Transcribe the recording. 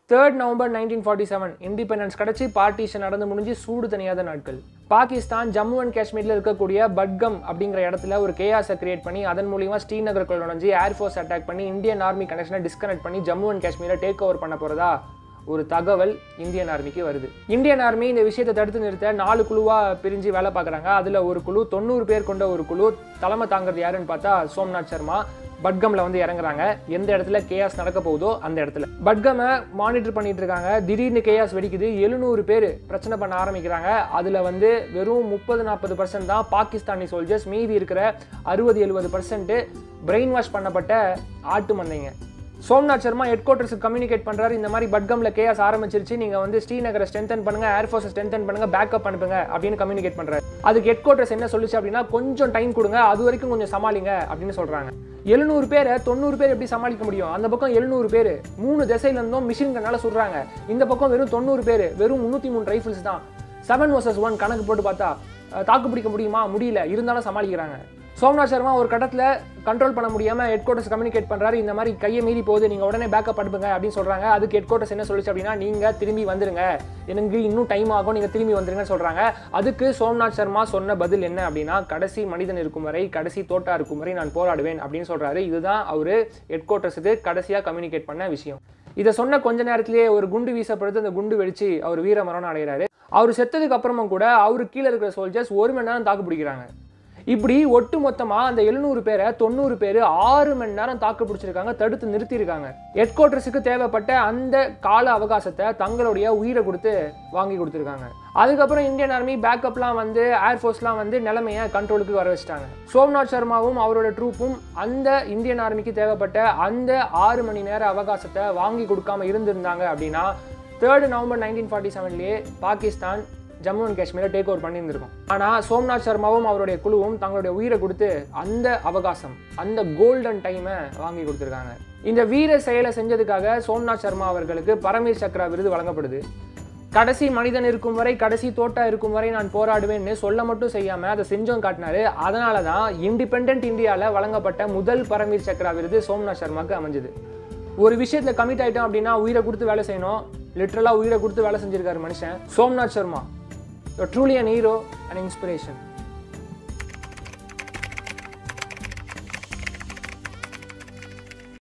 third November nineteen forty seven independence கிடச்சி partition நடந்து முடிஞ்சு சூடு தனியாத நாட்கள் பாகிஸ்தான் ஜம்மு அண்ட் காஷ்மீரில் இருக்கக்கூடிய பட்கம் அப்படிங்கிற இடத்துல ஒரு கேஆஸை கிரியேட் பண்ணி அதன் மூலியமா ஸ்ரீநகருக்குள்ள நுழைஞ்சு ஏர்ஃபோர்ஸ் அட்டாக் பண்ணி இந்தியன் ஆர்மி கனெக்ஷனை டிஸ்கனெக்ட் பண்ணி ஜம்மு அண்ட் காஷ்மீரை டேக் ஓவர் பண்ண போகிறதா ஒரு தகவல் இந்தியன் ஆர்மிக்கு வருது இந்தியன் ஆர்மி இந்த விஷயத்தை தடுத்து நிறுத்த நாலு குழுவா பிரிஞ்சு வேலை பார்க்குறாங்க அதுல ஒரு குழு தொண்ணூறு பேர் கொண்ட ஒரு குழு தலைமை தாங்கிறது யாருன்னு பார்த்தா சோம்நாத் சர்மா பட்கம்ல வந்து இறங்குறாங்க எந்த இடத்துல கேஆஸ் நடக்க போகுதோ அந்த இடத்துல பட்கமை மானிட்டர் பண்ணிட்டு இருக்காங்க திடீர்னு கேஆஸ் வெடிக்குது எழுநூறு பேர் பிரச்சனை பண்ண ஆரம்பிக்கிறாங்க அதுல வந்து வெறும் முப்பது நாற்பது பர்சன்ட் தான் பாகிஸ்தானி சோல்ஜர்ஸ் மீதி இருக்கிற அறுபது எழுபது பர்சன்ட் பிரெயின் வாஷ் பண்ணப்பட்ட ஆட்டு மந்தைங்க சோம்நாத் சர்மா ஹெட் குவார்ட்டர்ஸுக்கு கம்யூனிகேட் பண்றாரு இந்த மாதிரி பட்கம்ல கேஎஸ் ஆரம்பிச்சிருச்சு நீங்க வந்து ஸ்ரீநகரை ஸ்ட்ரென்தன் பண்ணுங்க ஏர்ஃபோர்ஸை ஸ்ட்ரென்தன் பண்ணுங்க பேக்கப் அனுப்புங்க அப்படின்னு கம்யூனிகேட் பண்றாரு அதுக்கு ஹெட் குவார்ட்டர்ஸ் என்ன சொல்லுச்சு அப்படின்னா கொஞ்சம் டைம் கொடுங்க அது வரைக்கும் கொஞ்சம் சமாளிங்க அப்படின்னு சொல்றாங்க எழுநூறு பேரை தொண்ணூறு பேர் எப்படி சமாளிக்க முடியும் அந்த பக்கம் எழுநூறு பேர் மூணு திசையில இருந்தும் மிஷின் கண்ணால சுடுறாங்க இந்த பக்கம் வெறும் தொண்ணூறு பேர் வெறும் முந்நூற்றி மூணு ரைஃபிள்ஸ் தான் செவன் வர்சஸ் ஒன் கணக்கு போட்டு பார்த்தா அஹ், தாக்கு பிடிக்க முடியுமா முடியல இருந்தாலும் சமாளிக்கிறாங்க சோம்நாத் சர்மா ஒரு கட்டத்தில் கண்ட்ரோல் பண்ண முடியாமல் ஹெட் குவார்ட்டர்ஸ் கம்யூனிகேட் பண்ணுறாரு இந்த மாதிரி கையை மீறி போகுது நீங்கள் உடனே பேக்கப் அனுப்புங்க அப்படின்னு சொல்கிறாங்க அதுக்கு ஹெட் குவார்ட்டர்ஸ் என்ன சொல்லுச்சு அப்படின்னா நீங்கள் திரும்பி வந்துருங்க எனக்கு இன்னும் டைம் ஆகும் நீங்கள் திரும்பி வந்துருங்கன்னு சொல்கிறாங்க அதுக்கு சோம்நாத் சர்மா சொன்ன பதில் என்ன அப்படின்னா கடைசி மனிதன் இருக்கும் வரை கடைசி தோட்டா இருக்கும் வரை நான் போராடுவேன் அப்படின்னு சொல்கிறாரு இதுதான் அவர் ஹெட் குவார்ட்டர்ஸுக்கு கடைசியாக கம்யூனிகேட் பண்ண விஷயம் இதை சொன்ன கொஞ்ச நேரத்திலேயே ஒரு குண்டு வீசப்படுது அந்த குண்டு வெடிச்சு அவர் வீர மரணம் அடைகிறாரு அவர் செத்ததுக்கு அப்புறமும் கூட அவர் கீழே இருக்கிற சோல்ஜர்ஸ் ஒரு மணி நேரம் தாக்கு பிடிக்கிறாங்க இப்படி ஒட்டு மொத்தமா அந்த எழுநூறு பேரை தொண்ணூறு பேர் ஆறு மணி நேரம் தாக்கு பிடிச்சிருக்காங்க தடுத்து நிறுத்தியிருக்காங்க ஹெட் குவார்ட்டர்ஸுக்கு தேவைப்பட்ட அந்த கால அவகாசத்தை தங்களுடைய உயிரை கொடுத்து வாங்கி கொடுத்துருக்காங்க அதுக்கப்புறம் இந்தியன் ஆர்மி பேக்கப்லாம் வந்து ஏர்ஃபோர்ஸ்லாம் வந்து நிலைமையை கண்ட்ரோலுக்கு வர வச்சுட்டாங்க சோம்நாத் சர்மாவும் அவரோட ட்ரூப்பும் அந்த இந்தியன் ஆர்மிக்கு தேவைப்பட்ட அந்த ஆறு மணி நேர அவகாசத்தை வாங்கி கொடுக்காம இருந்திருந்தாங்க அப்படின்னா தேர்ட் நவம்பர் நைன்டீன் ஃபார்ட்டி செவன்லேயே பாகிஸ்தான் ஜம்மு அண்ட் காஷ்மீரை டேக் ஓவர் பண்ணியிருந்திருக்கும் ஆனால் சோம்நாத் சர்மாவும் அவருடைய குழுவும் தங்களுடைய உயிரை கொடுத்து அந்த அவகாசம் அந்த கோல்டன் டைமை வாங்கி கொடுத்துருக்காங்க இந்த வீர செயலை செஞ்சதுக்காக சோம்நாத் சர்மா அவர்களுக்கு பரமீர் சக்ரா விருது வழங்கப்படுது கடைசி மனிதன் இருக்கும் வரை கடைசி தோட்டா இருக்கும் வரை நான் போராடுவேன்னு சொல்ல மட்டும் செய்யாம அதை செஞ்சோம் காட்டினாரு அதனால தான் இண்டிபெண்ட் இந்தியாவில் வழங்கப்பட்ட முதல் பரமீர் சக்ரா விருது சோம்நாத் சர்மாக்கு அமைஞ்சது ஒரு விஷயத்துல கமிட் ஆயிட்டோம் அப்படின்னா உயிரை கொடுத்து வேலை செய்யணும் லிட்ரலா உயிரை கொடுத்து வேலை செஞ்சிருக்காரு மனுஷன் Somnath Sharma truly an hero and inspiration